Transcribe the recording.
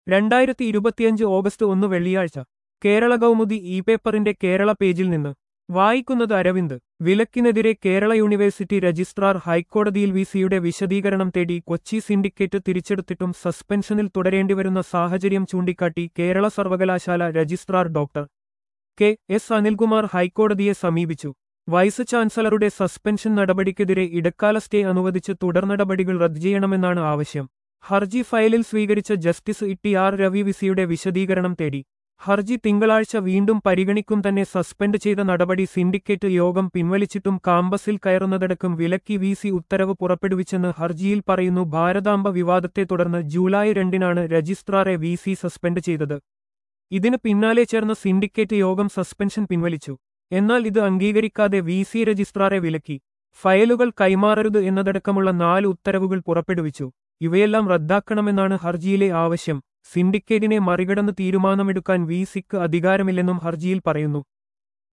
രണ്ടായിരത്തി ഇരുപത്തിയഞ്ച് ഓഗസ്റ്റ് ഒന്ന് വെള്ളിയാഴ്ച കേരള കൗമുദി ഇ പേപ്പറിന്റെ കേരള പേജിൽ നിന്ന് വായിക്കുന്നത് അരവിന്ദ് വിലക്കിനെതിരെ കേരള യൂണിവേഴ്സിറ്റി രജിസ്ട്രാർ ഹൈക്കോടതിയിൽ വി സിയുടെ വിശദീകരണം തേടി കൊച്ചി സിൻഡിക്കേറ്റ് തിരിച്ചെടുത്തിട്ടും സസ്പെൻഷനിൽ തുടരേണ്ടിവരുന്ന സാഹചര്യം ചൂണ്ടിക്കാട്ടി കേരള സർവകലാശാല registrar doctor K S Anilkumar ഹൈക്കോടതിയെ സമീപിച്ചു വൈസ് ചാൻസലറുടെ സസ്പെൻഷൻ നടപടിക്കെതിരെ ഇടക്കാല സ്റ്റേ അനുവദിച്ച് തുടർ നടപടികൾ റദ്ദ് ചെയ്യണമെന്നാണ് ആവശ്യം ഹർജി ഫയലിൽ സ്വീകരിച്ച ജസ്റ്റിസ് ഇ ആർ രവി വിസിയുടെ വിശദീകരണം തേടി ഹർജി തിങ്കളാഴ്ച വീണ്ടും പരിഗണിക്കും തന്നെ സസ്പെൻഡ് ചെയ്ത നടപടി സിൻഡിക്കേറ്റ് യോഗം പിൻവലിച്ചിട്ടും കാമ്പസിൽ കയറുന്നതടക്കം വിലക്കി വി സി ഉത്തരവ് പുറപ്പെടുവിച്ചെന്ന് ഹർജിയിൽ പറയുന്നു ഭാരതാംബ വിവാദത്തെ തുടർന്ന് ജൂലൈ രണ്ടിനാണ് രജിസ്ട്രാറെ വി സി സസ്പെൻഡ് ചെയ്തത് ഇതിന് പിന്നാലെ ചേർന്ന സിൻഡിക്കേറ്റ് യോഗം സസ്പെൻഷൻ പിൻവലിച്ചു എന്നാൽ ഇത് അംഗീകരിക്കാതെ വി സി രജിസ്ട്രാറെ വിലക്കി ഫയലുകൾ കൈമാറരുത് എന്നതടക്കമുള്ള നാല് ഉത്തരവുകൾ പുറപ്പെടുവിച്ചു ഇവയെല്ലാം റദ്ദാക്കണമെന്നാണ് ഹർജിയിലെ ആവശ്യം സിൻഡിക്കേറ്റിനെ മറികടന്ന് തീരുമാനമെടുക്കാൻ വി സിക്ക് അധികാരമില്ലെന്നും ഹർജിയിൽ പറയുന്നു